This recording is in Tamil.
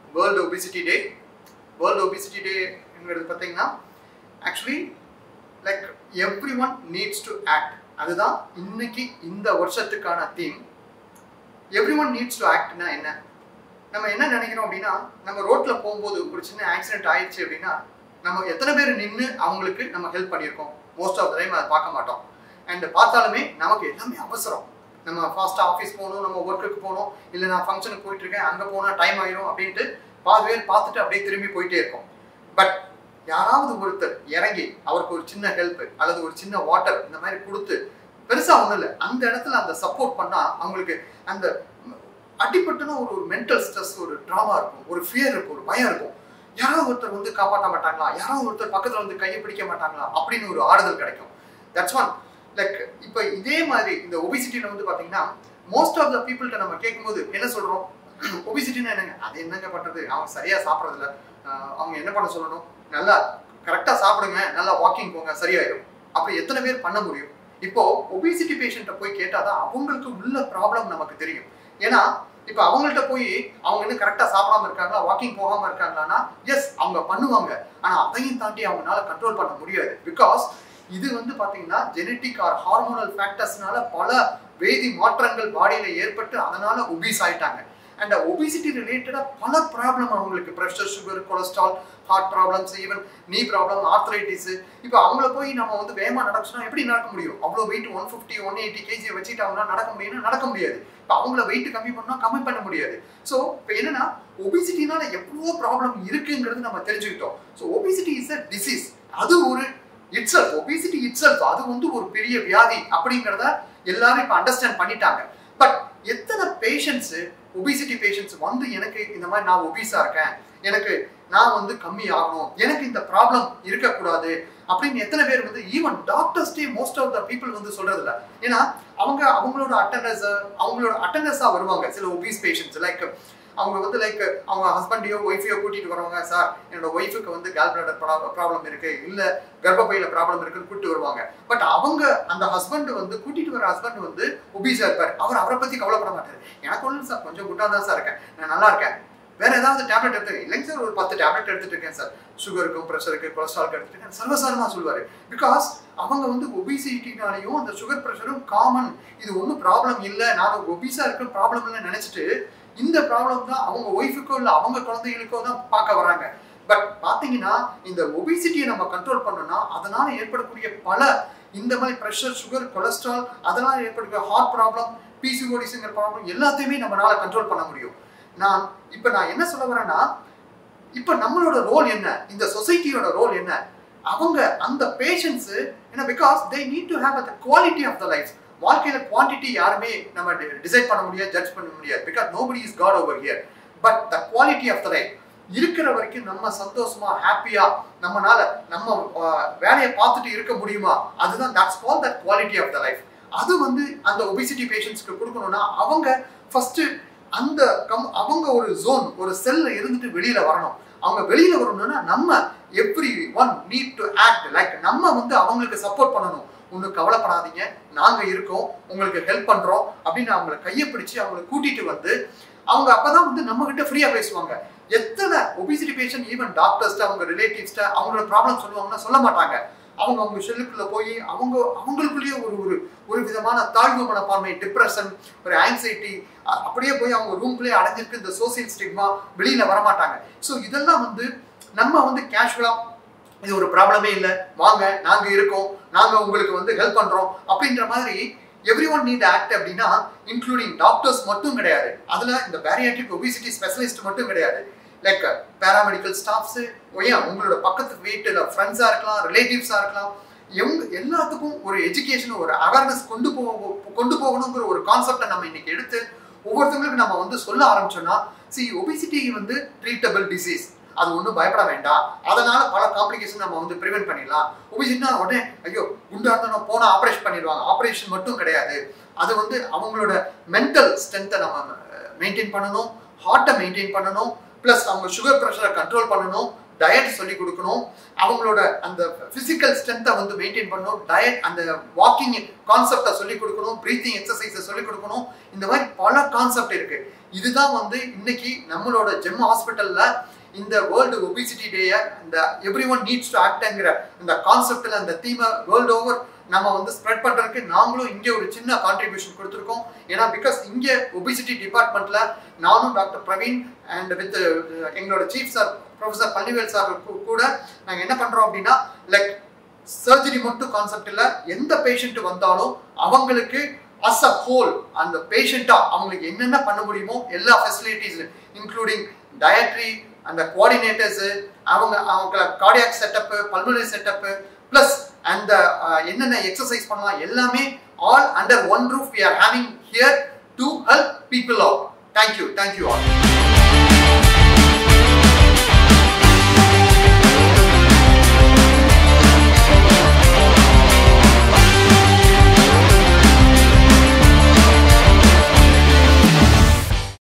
world obesity day world obesity டேங்கிறது பார்த்தீங்கன்னா actually like every one needs to act அதுதான் இன்னைக்கு இந்த வருஷத்துக்கான theme every one needs to ஆக்ட்னா என்ன நம்ம என்ன நினைக்கிறோம் அப்படின்னா நம்ம ரோட்ல போகும்போது ஒரு சின்ன ஆக்சிடென்ட் ஆயிடுச்சு அப்படின்னா நம்ம எத்தனை பேர் நின்று அவங்களுக்கு நம்ம ஹெல்ப் பண்ணியிருக்கோம் மோஸ்ட் ஆஃப் த டைம் அதை பார்க்க மாட்டோம் அண்ட் பார்த்தாலுமே நமக்கு எல்லாமே அவசரம் நம்ம ஃபாஸ்ட்டாக ஆஃபீஸ் போகணும் நம்ம ஒர்க்குக்கு போகணும் இல்லை நான் ஃபங்க்ஷனுக்கு போயிட்டு இருக்கேன் அங்கே போனால் டைம் ஆயிரும் அப்படின்ட்டு பாதி பேர் பார்த்துட்டு அப்படியே திரும்பி போயிட்டே இருக்கோம் பட் யாராவது ஒருத்தர் இறங்கி அவருக்கு ஒரு சின்ன ஹெல்ப் அல்லது ஒரு சின்ன வாட்டர் இந்த மாதிரி கொடுத்து பெருசா ஒன்றும் இல்லை அந்த இடத்துல அந்த சப்போர்ட் பண்ணா அவங்களுக்கு அந்த அடிப்பட்டுனா ஒரு ஒரு மென்டல் ஸ்ட்ரெஸ் ஒரு ட்ராமா இருக்கும் ஒரு ஃபியர் இருக்கும் ஒரு பயம் இருக்கும் யாராவது ஒருத்தர் வந்து காப்பாற்ற மாட்டாங்களா யாராவது ஒருத்தர் பக்கத்துல வந்து கையை பிடிக்க மாட்டாங்களா அப்படின்னு ஒரு ஆறுதல் கிடைக்கும் தட்ஸ் ஒன் லைக் இப்போ இதே மாதிரி இந்த ஒபிசிட்டியில் வந்து பார்த்தீங்கன்னா மோஸ்ட் ஆஃப் த பீப்புள்கிட்ட நம்ம கேட்கும்போது என்ன சொல்றோம் ஒபிசிட்டினா என்னங்க அது என்னங்க பண்றது அவங்க சரியா சாப்பிட்றதில்ல அவங்க என்ன பண்ண சொல்லணும் நல்லா கரெக்டாக சாப்பிடுங்க நல்லா வாக்கிங் போங்க சரியாயிடும் அப்படி எத்தனை பேர் பண்ண முடியும் இப்போ ஒபிசிட்டி பேஷண்ட்டை போய் கேட்டாதான் அவங்களுக்கு உள்ள ப்ராப்ளம் நமக்கு தெரியும் ஏன்னா இப்போ அவங்கள்ட்ட போய் அவங்க இன்னும் கரெக்டாக சாப்பிடாம இருக்காங்களா வாக்கிங் போகாம இருக்காங்களான்னா எஸ் அவங்க பண்ணுவாங்க ஆனால் அதையும் தாண்டி அவங்களால கண்ட்ரோல் பண்ண முடியாது பிகாஸ் இது வந்து பாத்தீங்கன்னா ஜெனட்டிக் ஆர் ஹார்மோனல் ஃபேக்டர்ஸ்னால பல வேதி மாற்றங்கள் பாடியில ஏற்பட்டு அதனால ஒபீஸ் ஆயிட்டாங்க அண்ட் ஒபிசிட்டி ரிலேட்டடா பல ப்ராப்ளம் அவங்களுக்கு pressure sugar cholesterol heart problems even knee problem arthritis இப்போ அவங்கள போய் நம்ம வந்து வேகமாக நடக்க எப்படி நடக்க முடியும் அவ்வளோ weight one fifty one eighty KG வச்சுட்டு அவங்க நடக்க முடியும்னா நடக்க முடியாது இப்போ அவங்கள வெயிட் கம்மி பண்ணால் கம்மி பண்ண முடியாது ஸோ இப்போ என்னன்னா ஒபிசிட்டினால எவ்வளோ ப்ராப்ளம் இருக்குங்கிறது நம்ம தெரிஞ்சுக்கிட்டோம் so obesity is a disease அது ஒரு இட்ஸெல்ஃப் ஒபிசிட்டி இட்ஸெல்ஃப் அது வந்து ஒரு பெரிய வியாதி அப்படிங்கிறத எல்லாரும் இப்போ அண்டர்ஸ்டாண்ட் பண்ணிட்டாங்க பட் எத்தனை பேஷண்ட்ஸு ஒபிசிட்டி பேஷண்ட்ஸ் வந்து எனக்கு இந்த மாதிரி நான் ஒபீஸாக இருக்கேன் எனக்கு நான் வந்து கம்மி ஆகணும் எனக்கு இந்த ப்ராப்ளம் இருக்கக்கூடாது அப்படின்னு எத்தனை பேர் வந்து ஈவன் டாக்டர்ஸ்டே மோஸ்ட் ஆஃப் த பீப்புள் வந்து சொல்றது இல்ல ஏன்னா அவங்க அவங்களோட அட்டண்டன்ஸ் அவங்களோட அட்டண்டன்ஸாக வருவாங்க சில ஒபீஸ் பேஷண்ட்ஸ் லைக் அவங்க வந்து லைக் அவங்க ஹஸ்பண்டையோ ஒய்ஃபையோ கூட்டிட்டு வரவங்க சார் என்னோட ஒய்ஃபுக்கு வந்து கேல் பிளாடர் ப்ராப்ளம் இருக்கு இல்ல கர்ப்பப்பையில ப்ராப்ளம் இருக்குன்னு கூட்டிட்டு வருவாங்க பட் அவங்க அந்த ஹஸ்பண்ட் வந்து கூட்டிட்டு வர ஹஸ்பண்ட் வந்து ஒபீஸா இருப்பார் அவர் அவரை பத்தி கவலைப்பட மாட்டாரு எனக்கு ஒன்றும் சார் கொஞ்சம் குட்டா தான் சார் இருக்கேன் நான் நல்லா இருக்கேன் வேற ஏதாவது டேப்லெட் எடுத்து இல்லைங்க சார் ஒரு பத்து டேப்லெட் எடுத்துட்டு இருக்கேன் சார் சுகருக்கும் ப்ரெஷருக்கு கொலஸ்ட்ராலுக்கு எடுத்துட்டு இருக்கேன் சர்வசாரமா சொல்லுவாரு பிகாஸ் அவங்க வந்து ஒபிசிட்டினாலையும் அந்த சுகர் ப்ரெஷரும் காமன் இது ஒன்றும் ப்ராப்ளம் இல்லை நான் ஒபிஸா இருக்க ப்ராப்ளம் இல்லைன்னு நினைச்சிட்டு இந்த ப்ராப்ளம் தான் அவங்க ஒய்ஃபுக்கோ இல்லை அவங்க குழந்தைகளுக்கோ தான் பார்க்க வராங்க பட் பார்த்தீங்கன்னா இந்த ஒபிசிட்டியை நம்ம கண்ட்ரோல் பண்ணோம்னா அதனால ஏற்படக்கூடிய பல இந்த மாதிரி ப்ரெஷர் சுகர் கொலஸ்ட்ரால் அதனால ஏற்படக்கூடிய ஹார்ட் ப்ராப்ளம் பிசிஓடிஸுங்கிற ப்ராப்ளம் எல்லாத்தையுமே நம்மளால கண்ட்ரோல் பண்ண முடியும் நான் இப்போ நான் என்ன சொல்ல வரேன்னா இப்போ நம்மளோட ரோல் என்ன இந்த சொசைட்டியோட ரோல் என்ன அவங்க அந்த பேஷண்ட்ஸு ஏன்னா because they need to have a quality of the life வாழ்க்கையில குவான்டிட்டி யாருமே நம்ம டிசைட் பண்ண முடியாது ஜட்ஜ் பண்ண முடியாது because nobody is God over here but the quality of the life இருக்கிற வரைக்கும் நம்ம சந்தோஷமா ஹாப்பியா நம்மனால நம்ம வேலையை பார்த்துட்டு இருக்க முடியுமா அதுதான் that's call that quality of the life அது வந்து அந்த ஒபிசிட்டி பேஷண்ட்ஸ்க்கு கொடுக்கணும்னா அவங்க ஃபர்ஸ்ட் அந்த கம் அவங்க ஒரு ஜோன் ஒரு செல்ல இருந்துட்டு வெளியில வரணும் அவங்க வெளியில வரணும்னா நம்ம every one need to act like நம்ம வந்து அவங்களுக்கு சப்போர்ட் பண்ணணும் ஒன்றும் கவலைப்படாதீங்க நாங்க இருக்கோம் உங்களுக்கு ஹெல்ப் பண்றோம் அப்படின்னு அவங்கள கையை பிடிச்சு அவங்களை கூட்டிட்டு வந்து அவங்க அப்பதான் வந்து நம்ம கிட்ட ஃப்ரீயா பேசுவாங்க எத்தனை ஒபிசிட்டி பேஷண்ட் ஈவன் டாக்டர்ஸ்ட அவங்க ரிலேட்டிவ்ஸ்ட அவங்களோட ப்ராப்ளம் சொல்லுவாங்கன்னா சொல்ல மாட்டாங்க அவங்க அவங்க செல்லுக்குள்ள போய் அவங்க அவங்களுக்குள்ளேயே ஒரு ஒரு ஒரு விதமான தாழ்வு மனப்பான்மை டிப்ரெஷன் ஒரு ஆங்ஸைட்டி அப்படியே போய் அவங்க ரூம்குள்ளேயே அடைஞ்சிருக்கு இந்த சோசியல் ஸ்டிக்மா வெளியில வரமாட்டாங்க ஸோ இதெல்லாம் வந்து நம்ம வந்து கேஷுவலா இது ஒரு ப்ராப்ளமே இல்லை வாங்க நாங்க இருக்கோம் நாங்க உங்களுக்கு வந்து ஹெல்ப் பண்றோம் அப்படின்ற மாதிரி எவ்ரி ஒன் நீட் ஆக்ட் அப்படின்னா இன்க்ளூடிங் டாக்டர்ஸ் மட்டும் கிடையாது அதுல இந்த பேரியாட்ரிக் ஒபிசிட்டி ஸ்பெஷலிஸ்ட் மட்டும் கிடையாது லைக் பேராமெடிக்கல் ஸ்டாஃப்ஸு ஏன் உங்களோட பக்கத்து வீட்டில் ஃப்ரெண்ட்ஸாக இருக்கலாம் ரிலேட்டிவ்ஸாக இருக்கலாம் எங்க எல்லாத்துக்கும் ஒரு எஜுகேஷன் ஒரு அவேர்னஸ் கொண்டு போக கொண்டு போகணுங்கிற ஒரு கான்செப்டை நம்ம இன்னைக்கு எடுத்து ஒவ்வொருத்தவங்களுக்கு நம்ம வந்து சொல்ல ஆரம்பிச்சோம்னா சி ஒபிசிட்டி வந்து ட்ரீட்டபிள் டிசீஸ் அது ஒன்றும் பயப்பட வேண்டாம் அதனால பல காம்ப்ளிகேஷன் நம்ம வந்து ப்ரிவென்ட் பண்ணிடலாம் ஒபிசிட்டினா உடனே ஐயோ குண்டா இருந்தாலும் போனால் ஆப்ரேஷன் பண்ணிடுவாங்க ஆப்ரேஷன் மட்டும் கிடையாது அது வந்து அவங்களோட மென்டல் ஸ்ட்ரென்த்தை நம்ம மெயின்டைன் பண்ணணும் ஹார்ட்டை மெயின்டைன் பண்ணணும் ப்ளஸ் அவங்க சுகர் ப்ரெஷரை கண்ட்ரோல் பண்ணணும் டயட் சொல்லி கொடுக்கணும் அவங்களோட அந்த பிசிக்கல் ஸ்ட்ரென்த்தை வந்து மெயின்டைன் பண்ணணும் டயட் அந்த வாக்கிங் கான்செப்டை சொல்லி கொடுக்கணும் பிரீத்திங் எக்ஸசைஸை சொல்லி கொடுக்கணும் இந்த மாதிரி பல கான்செப்ட் இருக்கு இதுதான் வந்து இன்னைக்கு நம்மளோட ஜெம் ஹாஸ்பிட்டல்ல இந்த வேர்ல்டு ஒபிசிட்டி டேயை இந்த எவ்ரி ஒன் நீட்ஸ் டு ஆக்ட்ங்கிற இந்த கான்செப்டில் அந்த தீமை வேர்ல்டு ஓவர் நம்ம வந்து ஸ்ப்ரெட் பண்ணுறதுக்கு நாங்களும் இங்கே ஒரு சின்ன கான்ட்ரிபியூஷன் கொடுத்துருக்கோம் ஏன்னா பிகாஸ் இங்கே ஒபிசிட்டி டிபார்ட்மெண்ட்டில் நானும் டாக்டர் பிரவீன் அண்ட் வித் எங்களோட chief sir professor Pannivel sir கூட நாங்கள் என்ன பண்ணுறோம் அப்படின்னா லைக் சர்ஜரி மட்டும் கான்செப்ட் இல்லை எந்த பேஷண்ட் வந்தாலும் அவங்களுக்கு அஸ் அ ஹோல் அந்த பேஷண்ட்டாக அவங்களுக்கு என்னென்ன பண்ண முடியுமோ எல்லா ஃபெசிலிட்டிஸ் இன்க்ளூடிங் டயட்ரி அந்த கோஆர்டினேட்டர்ஸு அவங்க அவங்க cardiac setup pulmonary setup plus அந்த என்னென்ன எக்ஸசைஸ் பண்ணலாம் எல்லாமே all under one roof we are having here to help people out thank you thank you all